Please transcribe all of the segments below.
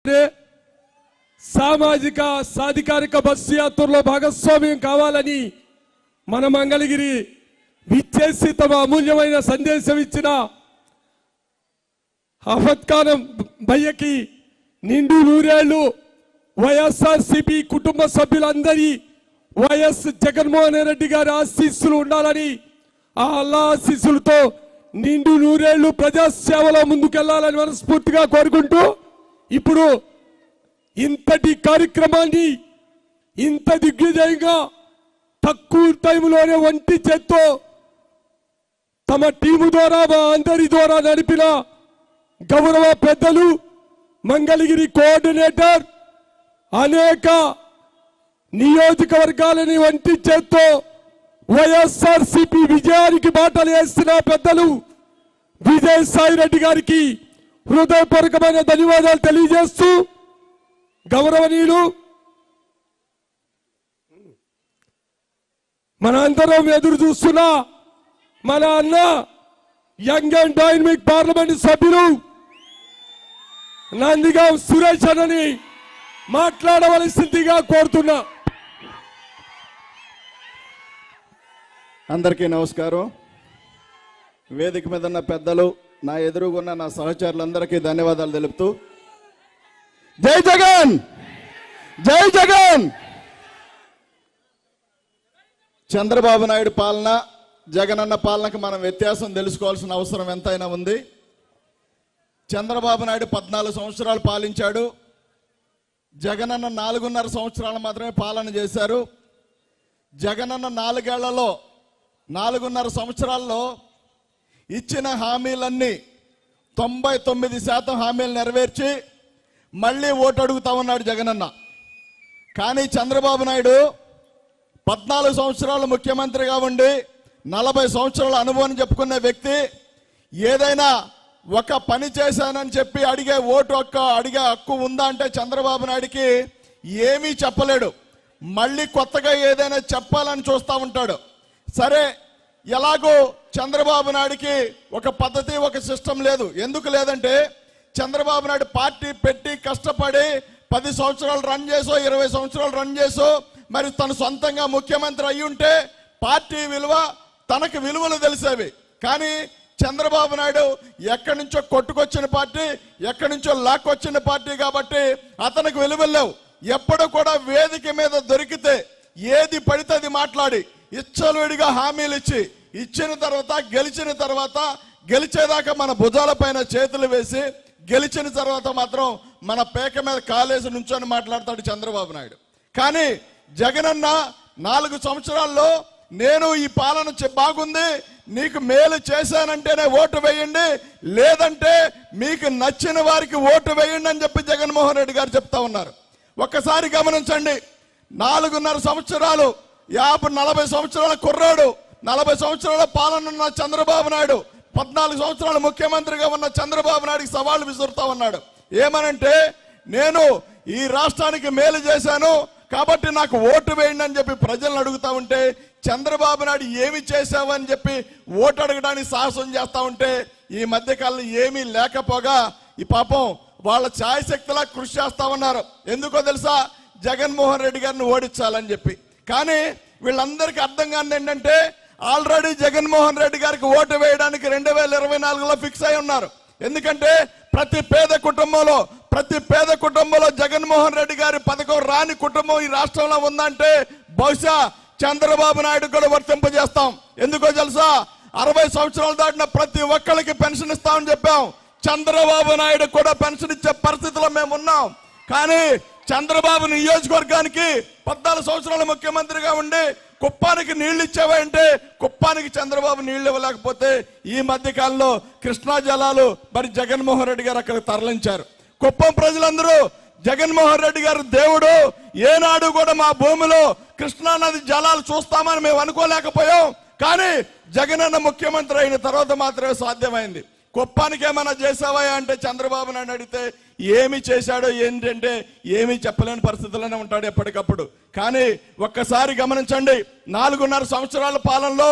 అంటే సామాజిక సాధికారిక బస్సు యాత్రలో భాగస్వామ్యం కావాలని మన మంగళగిరి విచ్చేసి తమ అమూల్యమైన సందేశం ఇచ్చిన అహ్మద్ ఖాన్ భయ్యకి నిండు నూరేళ్లు వైఎస్ఆర్ సిపి కుటుంబ సభ్యులందరి వైఎస్ జగన్మోహన్ రెడ్డి గారి ఆశీస్సులు ఉండాలని ఆ అల్లా ఆశీస్సులతో నిండు నూరేళ్లు ప్రజాసేవలో ముందుకెళ్లాలని మనస్ఫూర్తిగా కోరుకుంటూ ఇప్పుడు ఇంతటి కార్యక్రమాన్ని ఇంత దిగ్విజయంగా తక్కువ టైంలోనే ఒంటి చేత్తో తమ టీము ద్వారా మా అందరి ద్వారా నడిపిన గౌరవ పెద్దలు మంగళగిరి కోఆర్డినేటర్ అనేక నియోజకవర్గాలని వంటి చేత్తో వైఎస్ఆర్ సిపి విజయానికి బాటలు వేస్తున్న పెద్దలు విజయసాయి రెడ్డి గారికి హృదయపూర్వకమైన ధన్యవాదాలు తెలియజేస్తూ గౌరవనీయులు మన అందరం ఎదురు చూస్తున్న మన అన్న యంగ్ అండ్ డైనమిక్ పార్లమెంట్ సభ్యులు నందిగాం సురేష్ అన్నని మాట్లాడవలసిందిగా కోరుతున్నా అందరికీ నమస్కారం వేదిక మీద ఉన్న పెద్దలు నా ఎదురుగున్న నా సహచరులందరికీ ధన్యవాదాలు తెలుపుతూ జై జగన్ జై జగన్ చంద్రబాబు నాయుడు పాలన జగనన్న పాలనకు మనం వ్యత్యాసం తెలుసుకోవాల్సిన అవసరం ఎంతైనా ఉంది చంద్రబాబు నాయుడు పద్నాలుగు సంవత్సరాలు పాలించాడు జగనన్న నాలుగున్నర సంవత్సరాలు మాత్రమే పాలన చేశారు జగనన్న నాలుగేళ్లలో నాలుగున్నర సంవత్సరాల్లో ఇచ్చిన హామీలన్నీ తొంభై తొమ్మిది శాతం హామీలు నెరవేర్చి మళ్ళీ ఓటు అడుగుతా ఉన్నాడు జగనన్న కానీ చంద్రబాబు నాయుడు పద్నాలుగు సంవత్సరాలు ముఖ్యమంత్రిగా ఉండి నలభై సంవత్సరాల అనుభవం చెప్పుకునే వ్యక్తి ఏదైనా ఒక పని చేశానని చెప్పి అడిగే ఓటు హక్కు అడిగే హక్కు ఉందా అంటే చంద్రబాబు నాయుడికి ఏమీ చెప్పలేడు మళ్ళీ కొత్తగా ఏదైనా చెప్పాలని చూస్తూ ఉంటాడు సరే ఎలాగో చంద్రబాబు నాయుడికి ఒక పద్ధతి ఒక సిస్టమ్ లేదు ఎందుకు లేదంటే చంద్రబాబు నాయుడు పార్టీ పెట్టి కష్టపడి పది సంవత్సరాలు రన్ చేసో ఇరవై సంవత్సరాలు రన్ చేసో మరి తను సొంతంగా ముఖ్యమంత్రి అయి ఉంటే పార్టీ విలువ తనకు విలువలు తెలిసేవి కానీ చంద్రబాబు నాయుడు ఎక్కడి నుంచో కొట్టుకొచ్చిన పార్టీ ఎక్కడి నుంచో లాక్కొచ్చిన పార్టీ కాబట్టి అతనికి విలువలు లేవు ఎప్పుడు కూడా వేదిక మీద దొరికితే ఏది పడితే అది మాట్లాడి ఇచ్చలవిడిగా హామీలు ఇచ్చి ఇచ్చిన తర్వాత గెలిచిన తర్వాత గెలిచేదాకా మన భుజాల పైన చేతులు వేసి గెలిచిన తర్వాత మాత్రం మన పేక మీద కాలేసి నుంచొని మాట్లాడతాడు చంద్రబాబు నాయుడు కానీ జగనన్న నాలుగు సంవత్సరాల్లో నేను ఈ పాలన చే- బాగుంది నీకు మేలు చేశానంటేనే ఓటు వేయండి లేదంటే మీకు నచ్చిన వారికి ఓటు వేయండి అని చెప్పి జగన్మోహన్ రెడ్డి గారు చెప్తా ఉన్నారు ఒక్కసారి గమనించండి నాలుగున్నర సంవత్సరాలు యాభై నలభై సంవత్సరాల కుర్రాడు నలభై సంవత్సరాల పాలన ఉన్న చంద్రబాబు నాయుడు పద్నాలుగు సంవత్సరాలు ముఖ్యమంత్రిగా ఉన్న చంద్రబాబు నాయుడికి సవాళ్ళు విసురుతా ఉన్నాడు ఏమనంటే నేను ఈ రాష్ట్రానికి మేలు చేశాను కాబట్టి నాకు ఓటు వేయండి అని చెప్పి ప్రజలను అడుగుతా ఉంటే చంద్రబాబు నాయుడు ఏమి చేశావని చెప్పి ఓటు అడగడానికి సాహసం చేస్తా ఉంటే ఈ మధ్య కాలంలో ఏమీ లేకపోగా ఈ పాపం వాళ్ళ ఛాయశక్తిలా కృషి చేస్తా ఉన్నారు ఎందుకో తెలుసా జగన్మోహన్ రెడ్డి గారిని ఓడించాలని చెప్పి కానీ వీళ్ళందరికీ అర్థం కాని ఏంటంటే ఆల్రెడీ జగన్మోహన్ రెడ్డి గారికి ఓటు వేయడానికి రెండు వేల ఇరవై నాలుగులో ఫిక్స్ అయి ఉన్నారు ఎందుకంటే ప్రతి పేద కుటుంబంలో ప్రతి పేద కుటుంబంలో జగన్మోహన్ రెడ్డి గారి పథకం రాని కుటుంబం ఈ రాష్ట్రంలో ఉందంటే బహుశా చంద్రబాబు నాయుడు కూడా వర్తింపజేస్తాం ఎందుకో తెలుసా అరవై సంవత్సరాలు దాటిన ప్రతి ఒక్కరికి పెన్షన్ ఇస్తామని చెప్పాం చంద్రబాబు నాయుడు కూడా పెన్షన్ ఇచ్చే పరిస్థితిలో మేము ఉన్నాం కానీ చంద్రబాబు నియోజకవర్గానికి పద్నాలుగు సంవత్సరాలు ముఖ్యమంత్రిగా ఉండి కుప్పానికి నీళ్లు ఇచ్చావంటే కుప్పానికి చంద్రబాబు నీళ్లు ఇవ్వలేకపోతే ఈ మధ్య కాలంలో కృష్ణా జలాలు మరి జగన్మోహన్ రెడ్డి గారు అక్కడ తరలించారు కుప్పం ప్రజలందరూ జగన్మోహన్ రెడ్డి గారు దేవుడు ఏనాడు కూడా మా భూమిలో కృష్ణా నది జలాలు చూస్తామని మేము అనుకోలేకపోయాం కానీ జగనన్న ముఖ్యమంత్రి అయిన తర్వాత మాత్రమే సాధ్యమైంది కుప్పానికి ఏమైనా చేసావా అంటే చంద్రబాబు నాయుడు అడిగితే ఏమి చేశాడో ఏంటంటే ఏమీ చెప్పలేని పరిస్థితుల్లోనే ఉంటాడు ఎప్పటికప్పుడు కానీ ఒక్కసారి గమనించండి నాలుగున్నర సంవత్సరాల పాలనలో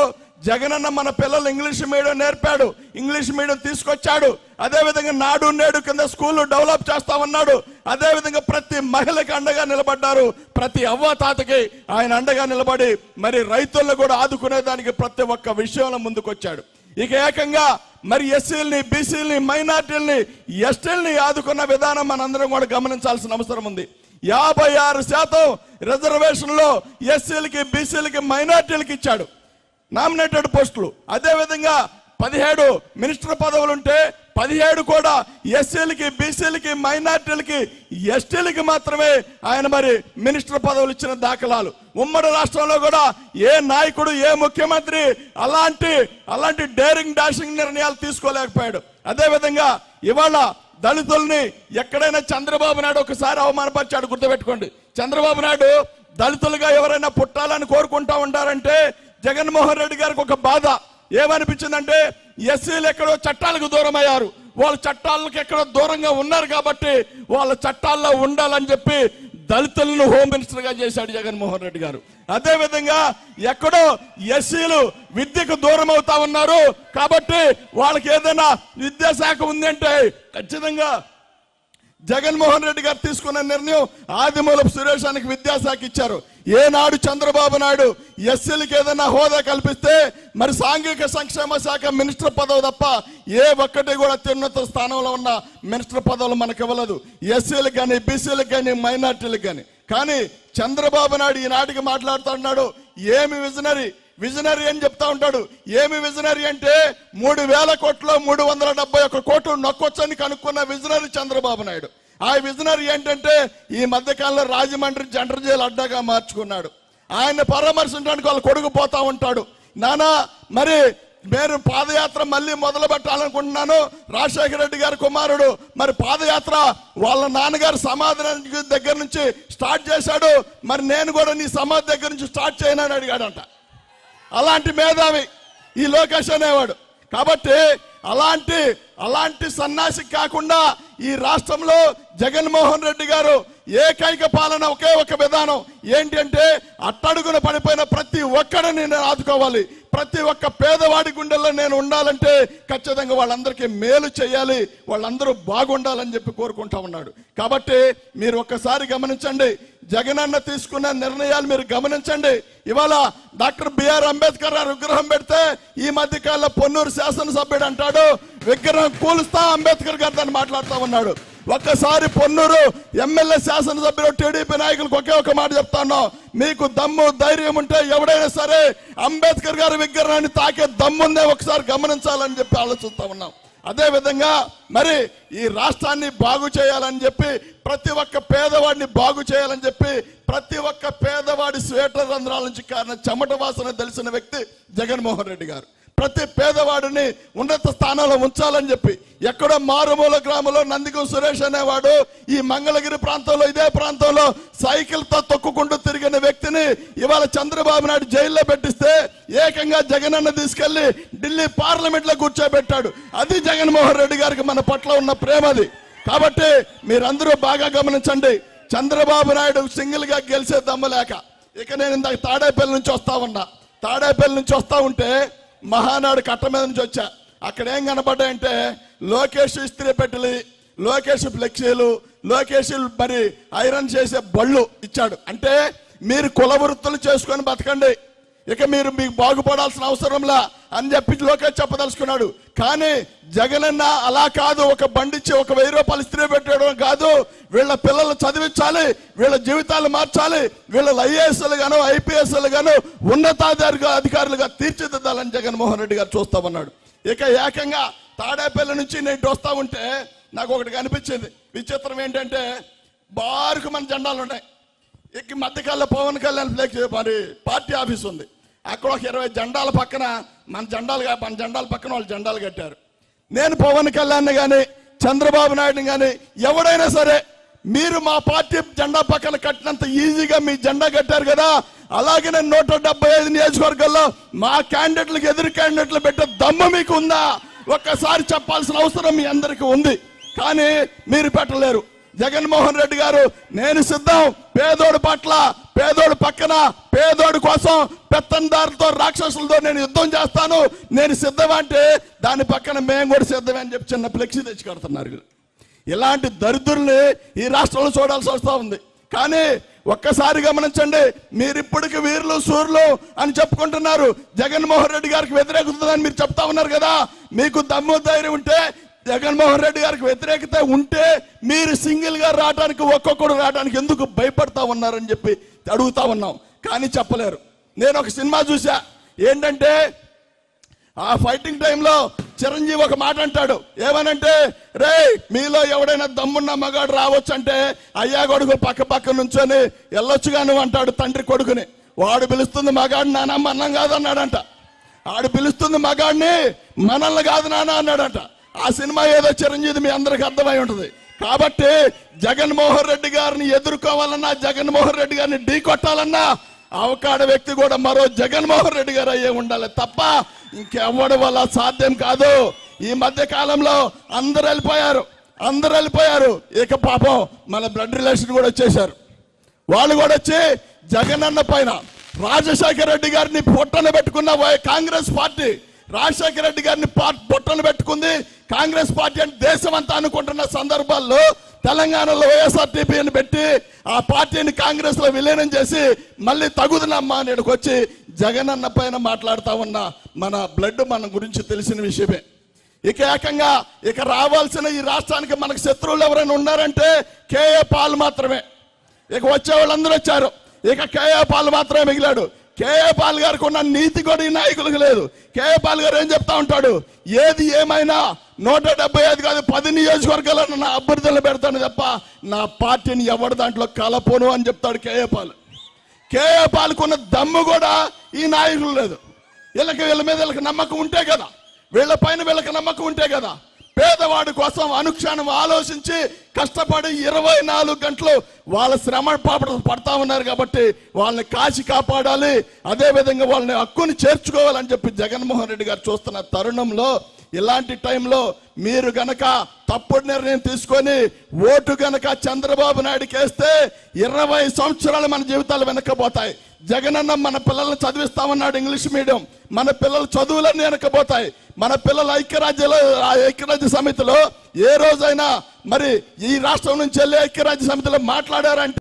జగనన్న మన పిల్లలు ఇంగ్లీష్ మీడియం నేర్పాడు ఇంగ్లీష్ మీడియం తీసుకొచ్చాడు అదే విధంగా నాడు నేడు కింద స్కూల్ డెవలప్ చేస్తా ఉన్నాడు అదే విధంగా ప్రతి మహిళకి అండగా నిలబడ్డారు ప్రతి అవ్వ తాతకి ఆయన అండగా నిలబడి మరి రైతులను కూడా ఆదుకునే దానికి ప్రతి ఒక్క విషయంలో ముందుకొచ్చాడు ఇక ఏకంగా మరి ఎస్సీలని బీసీలని మైనార్టీలని ఎస్టీలని ఆదుకున్న విధానం మనందరం కూడా గమనించాల్సిన అవసరం ఉంది యాభై ఆరు శాతం రిజర్వేషన్లో ఎస్సీలకి బీసీలకి మైనార్టీలకి ఇచ్చాడు నామినేటెడ్ పోస్టులు అదేవిధంగా పదిహేడు మినిస్టర్ పదవులు ఉంటే పదిహేడు కూడా ఎస్సీలకి బీసీలకి మైనార్టీలకి ఎస్టీలకి మాత్రమే ఆయన మరి మినిస్టర్ పదవులు ఇచ్చిన దాఖలాలు ఉమ్మడి రాష్ట్రంలో కూడా ఏ నాయకుడు ఏ ముఖ్యమంత్రి అలాంటి అలాంటి డేరింగ్ డాషింగ్ నిర్ణయాలు తీసుకోలేకపోయాడు అదేవిధంగా ఇవాళ దళితుల్ని ఎక్కడైనా చంద్రబాబు నాయుడు ఒకసారి అవమానపరిచాడు గుర్తుపెట్టుకోండి చంద్రబాబు నాయుడు దళితులుగా ఎవరైనా పుట్టాలని కోరుకుంటా ఉంటారంటే జగన్మోహన్ రెడ్డి గారికి ఒక బాధ ఏమనిపించిందంటే ఎస్సీలు ఎక్కడో చట్టాలకు దూరం అయ్యారు వాళ్ళ చట్టాలకు ఎక్కడో దూరంగా ఉన్నారు కాబట్టి వాళ్ళ చట్టాల్లో ఉండాలని చెప్పి దళితులను హోమ్ మినిస్టర్ గా చేశాడు జగన్మోహన్ రెడ్డి గారు అదే విధంగా ఎక్కడో ఎస్సీలు విద్యకు దూరం అవుతా ఉన్నారు కాబట్టి వాళ్ళకి ఏదైనా విద్యాశాఖ ఉంది అంటే ఖచ్చితంగా జగన్మోహన్ రెడ్డి గారు తీసుకున్న నిర్ణయం ఆదిమూలపు సురేషానికి విద్యాశాఖ ఇచ్చారు ఏనాడు చంద్రబాబు నాయుడు ఎస్సీలకి ఏదైనా హోదా కల్పిస్తే మరి సాంఘిక సంక్షేమ శాఖ మినిస్టర్ పదవి తప్ప ఏ ఒక్కటి కూడా అత్యున్నత స్థానంలో ఉన్న మినిస్టర్ పదవులు మనకు ఇవ్వలేదు ఎస్సీలకు కానీ బీసీలకు కానీ మైనార్టీలకు కానీ కానీ చంద్రబాబు నాయుడు ఈనాటికి మాట్లాడుతున్నాడు ఏమి విజనరీ విజనరీ అని చెప్తా ఉంటాడు ఏమి విజనరీ అంటే మూడు వేల కోట్లో మూడు వందల డెబ్బై ఒక్క కోట్లు నొక్కొచ్చని కనుక్కున్న విజనరీ చంద్రబాబు నాయుడు ఆ విజనరీ ఏంటంటే ఈ మధ్యకాలంలో రాజమండ్రి జంటర్ జైలు అడ్డాగా మార్చుకున్నాడు ఆయన పరామర్శించడానికి వాళ్ళ కొడుకు పోతా ఉంటాడు నానా మరి నేను పాదయాత్ర మళ్ళీ మొదలు పెట్టాలనుకుంటున్నాను రాజశేఖర రెడ్డి గారి కుమారుడు మరి పాదయాత్ర వాళ్ళ నాన్నగారు సమాధానం దగ్గర నుంచి స్టార్ట్ చేశాడు మరి నేను కూడా నీ సమాధి దగ్గర నుంచి స్టార్ట్ చేయనని అడిగాడంట అలాంటి మేధావి ఈ లోకేష్ అనేవాడు కాబట్టి అలాంటి అలాంటి సన్నాసి కాకుండా ఈ రాష్ట్రంలో జగన్మోహన్ రెడ్డి గారు ఏకైక పాలన ఒకే ఒక విధానం ఏంటి అంటే అట్టడుగున పడిపోయిన ప్రతి ఒక్కడిని నేను ఆదుకోవాలి ప్రతి ఒక్క పేదవాడి గుండెల్లో నేను ఉండాలంటే ఖచ్చితంగా వాళ్ళందరికీ మేలు చేయాలి వాళ్ళందరూ బాగుండాలని చెప్పి కోరుకుంటా ఉన్నాడు కాబట్టి మీరు ఒక్కసారి గమనించండి జగనన్న తీసుకున్న నిర్ణయాలు మీరు గమనించండి ఇవాళ డాక్టర్ బిఆర్ అంబేద్కర్ గారు విగ్రహం పెడితే ఈ మధ్య కాలంలో పొన్నూరు శాసనసభ్యుడు అంటాడు విగ్రహం కూలుస్తా అంబేద్కర్ గారు దాన్ని మాట్లాడుతూ ఉన్నాడు ఒక్కసారి పొన్నూరు ఎమ్మెల్యే శాసనసభ్యులు టీడీపీ నాయకులకు ఒకే ఒక మాట చెప్తాను మీకు దమ్ము ధైర్యం ఉంటే ఎవడైనా సరే అంబేద్కర్ గారి విగ్రహాన్ని తాకే దమ్ముందే ఒకసారి గమనించాలని చెప్పి ఆలోచిస్తా ఉన్నాం అదే విధంగా మరి ఈ రాష్ట్రాన్ని బాగు చేయాలని చెప్పి ప్రతి ఒక్క పేదవాడిని బాగు చేయాలని చెప్పి ప్రతి ఒక్క పేదవాడి స్వేటర్ రంధ్రాల నుంచి కారణం చెమట వాసన తెలిసిన వ్యక్తి జగన్మోహన్ రెడ్డి గారు ప్రతి పేదవాడిని ఉన్నత స్థానంలో ఉంచాలని చెప్పి ఎక్కడో మారుమూల గ్రామంలో నందిగం సురేష్ అనేవాడు ఈ మంగళగిరి ప్రాంతంలో ఇదే ప్రాంతంలో సైకిల్ తో తొక్కుకుంటూ తిరిగిన వ్యక్తిని ఇవాళ చంద్రబాబు నాయుడు జైల్లో పెట్టిస్తే ఏకంగా జగనన్న తీసుకెళ్లి ఢిల్లీ పార్లమెంట్ లో కూర్చోబెట్టాడు అది జగన్మోహన్ రెడ్డి గారికి మన పట్ల ఉన్న ప్రేమ అది కాబట్టి మీరందరూ బాగా గమనించండి చంద్రబాబు నాయుడు సింగిల్ గా గెలిచే దమ్ము లేక ఇక నేను ఇందాక తాడేపల్లి నుంచి వస్తా ఉన్నా తాడేపల్లి నుంచి వస్తా ఉంటే మహానాడు కట్ట మీద నుంచి వచ్చా అక్కడ ఏం కనబడ్డాయంటే లోకేష్ ఇస్త్రీ పెట్టెలు లోకేష్ ఫ్లెక్సీలు లోకేష్ మరి ఐరన్ చేసే బళ్ళు ఇచ్చాడు అంటే మీరు కుల వృత్తులు చేసుకొని బతకండి ఇక మీరు మీకు బాగుపడాల్సిన అవసరంలా అని చెప్పి లోకేష్ చెప్పదలుచుకున్నాడు కానీ జగనన్న అలా కాదు ఒక బండిచ్చి ఒక వెయ్యి రూపాయలు ఇస్త్రీ పెట్టడం కాదు వీళ్ళ పిల్లలు చదివించాలి వీళ్ళ జీవితాలు మార్చాలి వీళ్ళ ఐఏఎస్లు గాను ఐపీఎస్లు గాను ఉన్నతాధికారులుగా అధికారులుగా తీర్చిదిద్దాలని జగన్మోహన్ రెడ్డి గారు చూస్తా ఉన్నాడు ఇక ఏకంగా తాడేపల్లి నుంచి నేను ఇటు వస్తా ఉంటే నాకు ఒకటి కనిపించింది విచిత్రం ఏంటంటే బారుకు మన జెండాలు ఉన్నాయి ఇక మధ్యకాలంలో పవన్ కళ్యాణ్ ఫ్లెక్స్ మరి పార్టీ ఆఫీస్ ఉంది అక్కడ ఒక ఇరవై జెండాల పక్కన మన జెండాలు కా- మన జెండాల పక్కన వాళ్ళు జెండాలు కట్టారు నేను పవన్ కళ్యాణ్ కానీ చంద్రబాబు నాయుడు కానీ ఎవడైనా సరే మీరు మా పార్టీ జెండా పక్కన కట్టినంత ఈజీగా మీ జెండా కట్టారు కదా అలాగే నేను నూట డెబ్బై ఐదు నియోజకవర్గాల్లో మా క్యాండిడేట్లకు ఎదురు క్యాండిడేట్లు పెట్టే దమ్ము మీకు ఉందా ఒక్కసారి చెప్పాల్సిన అవసరం మీ అందరికీ ఉంది కానీ మీరు పెట్టలేరు జగన్మోహన్ రెడ్డి గారు నేను సిద్ధం పేదోడు పట్ల పేదోడు పక్కన పేదోడు కోసం పెత్తందారులతో రాక్షసులతో నేను యుద్ధం చేస్తాను నేను సిద్ధం అంటే దాని పక్కన మేము కూడా సిద్ధమే అని చెప్పి చిన్న ఫ్లెక్సీ తెచ్చి కడుతున్నారు ఇలాంటి దరిద్రుల్ని ఈ రాష్ట్రంలో చూడాల్సి వస్తూ ఉంది కానీ ఒక్కసారి గమనించండి మీరు ఇప్పటికి వీరులు సూర్యులు అని చెప్పుకుంటున్నారు జగన్మోహన్ రెడ్డి గారికి వ్యతిరేకత అని మీరు చెప్తా ఉన్నారు కదా మీకు దమ్ము ధైర్యం ఉంటే జగన్మోహన్ రెడ్డి గారికి వ్యతిరేకత ఉంటే మీరు సింగిల్ గా రావడానికి ఒక్కొక్కడు రావడానికి ఎందుకు భయపడతా ఉన్నారని చెప్పి అడుగుతా ఉన్నాం కానీ చెప్పలేరు నేను ఒక సినిమా చూసా ఏంటంటే ఆ ఫైటింగ్ టైంలో చిరంజీవి ఒక మాట అంటాడు ఏమనంటే రే మీలో ఎవడైనా దమ్మున్న మగాడు రావచ్చు అంటే అయ్యా కొడుకు పక్క పక్క నుంచొని వెళ్ళొచ్చుగా నువ్వు అంటాడు తండ్రి కొడుకుని వాడు పిలుస్తుంది మగాడు నాన్న మన్నం కాదన్నాడంట ఆడు పిలుస్తుంది మగాడిని మనల్ని కాదు నాన్న అన్నాడంట ఆ సినిమా ఏదో చిరంజీవి మీ అందరికి అర్థమై ఉంటుంది కాబట్టి జగన్మోహన్ రెడ్డి గారిని ఎదుర్కోవాలన్నా జగన్మోహన్ రెడ్డి గారిని ఢీ కొట్టాలన్నా అవకాడ వ్యక్తి కూడా మరో జగన్మోహన్ రెడ్డి గారు అయ్యే ఉండాలి తప్ప ఇంకెవ్వడి వల్ల సాధ్యం కాదు ఈ మధ్య కాలంలో అందరు వెళ్ళిపోయారు అందరు వెళ్ళిపోయారు ఇక పాపం మన బ్లడ్ రిలేషన్ కూడా వచ్చేసారు వాళ్ళు కూడా వచ్చి జగనన్న పైన రాజశేఖర రెడ్డి గారిని పొట్టన పెట్టుకున్న వై- కాంగ్రెస్ పార్టీ రాజశేఖర రెడ్డి గారిని పా- పొట్టన పెట్టుకుంది కాంగ్రెస్ పార్టీ అని దేశం అంతా అనుకుంటున్న సందర్భాల్లో తెలంగాణలో వైఎస్ఆర్టీపీని పెట్టి ఆ పార్టీని కాంగ్రెస్ లో విలీనం చేసి మళ్ళీ తగుదనమ్మా అని ఇక్కడికి వచ్చి జగనన్న పైన మాట్లాడుతా ఉన్న మన బ్లడ్ మన గురించి తెలిసిన విషయమే ఇక ఏకంగా ఇక రావాల్సిన ఈ రాష్ట్రానికి మనకు శత్రువులు ఎవరైనా ఉన్నారంటే కేఏ పాల్ మాత్రమే ఇక వచ్చే వాళ్ళందరూ వచ్చారు ఇక కేఏ పాల్ మాత్రమే మిగిలాడు కేఏ పాల్ గారికి ఉన్న నీతి కూడా ఈ నాయకులకు లేదు కేఏ పాల్ గారు ఏం చెప్తా ఉంటాడు ఏది ఏమైనా నూట డెబ్బై ఐదు కాదు పది నియోజకవర్గాలను నా అభ్యర్థులు పెడతాను తప్ప నా పార్టీని ఎవరి దాంట్లో కలపోను అని చెప్తాడు కేఏ పాల్ కేఏ పాల్కున్న దమ్ము కూడా ఈ నాయకులు లేదు వీళ్ళకి వీళ్ళ మీద వీళ్ళకి నమ్మకం ఉంటే కదా వీళ్ళ పైన వీళ్ళకి నమ్మకం ఉంటే కదా పేదవాడి కోసం అనుక్షణం ఆలోచించి కష్టపడి ఇరవై నాలుగు గంటలు వాళ్ళ శ్రమ పాపడ పడతా ఉన్నారు కాబట్టి వాళ్ళని కాచి కాపాడాలి అదే విధంగా వాళ్ళని హక్కుని చేర్చుకోవాలని చెప్పి జగన్మోహన్ రెడ్డి గారు చూస్తున్న తరుణంలో ఇలాంటి టైంలో మీరు గనక తప్పుడు నిర్ణయం తీసుకొని ఓటు గనక చంద్రబాబు నాయుడుకి వేస్తే ఇరవై సంవత్సరాలు మన జీవితాలు వెనక్కపోతాయి జగనన్న మన పిల్లల్ని చదివిస్తామన్నాడు ఇంగ్లీష్ మీడియం మన పిల్లల చదువులన్నీ వెనకపోతాయి మన పిల్లల ఐక్యరాజ్యలో ఆ ఐక్యరాజ్య సమితిలో ఏ రోజైనా మరి ఈ రాష్ట్రం నుంచి వెళ్ళి ఐక్యరాజ్య సమితిలో మాట్లాడారంటే